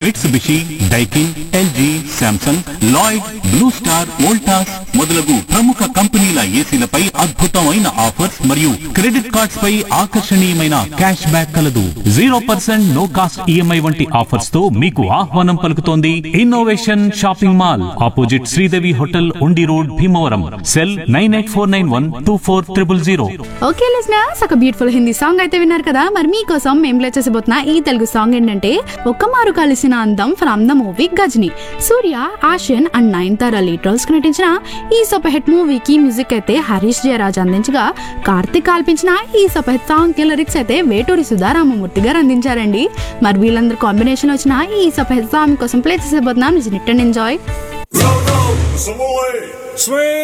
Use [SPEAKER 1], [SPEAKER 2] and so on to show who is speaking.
[SPEAKER 1] Mitsubishi Daikin LG Samsung Lloyd Blue Star Voltas మొదలగు ప్రముఖ కంపెనీల ఏసీలపై అద్భుతమైన ఆఫర్స్ మరియు క్రెడిట్ కార్డ్స్ పై ఆకర్షణీయమైన క్యాష్ బ్యాక్ కలదు zero percent no cost EMI వంటి ఆఫర్స్ తో మీకు ఆహ్వానం పలుకుతోంది innovation shopping mall opposite Sridevi hotel Undi road Bhimavaram cell nine eight four nine one two four triple zero
[SPEAKER 2] okay listeners ఒక బ్యూటిఫుల్ హిందీ సాంగ్ అయితే విన్నారు కదా మరి మీకోసం మేము ప్లే చేసబోతున్న ఈ తెలుగు సాంగ్ ఏంటంటే ఒక్క మారు కలిసిన అందం from the movie Ghajini Suriya Asin and Nayanthara lead roles కి నటించిన ఈ సూపర్ హిట్ మూవీకి మ్యూజిక్ అయితే హరీష్ జయరాజ్ అందించగా కార్తిక్ ఆల్పించిన ఈ సూపర్ హిట్ సాంగ్ కి లిరిక్స్ అయితే వేటూరి సుధారామమూర్తి గారు అందించారండి మరి వీళ్ళందరూ కాంబినేషన్ వచ్చిన ఈ సూపర్ హిట్ సాంగ్ కోసం ప్లే చేసబోతున్నాం enjoy
[SPEAKER 3] Roll, roll, some more. Swing.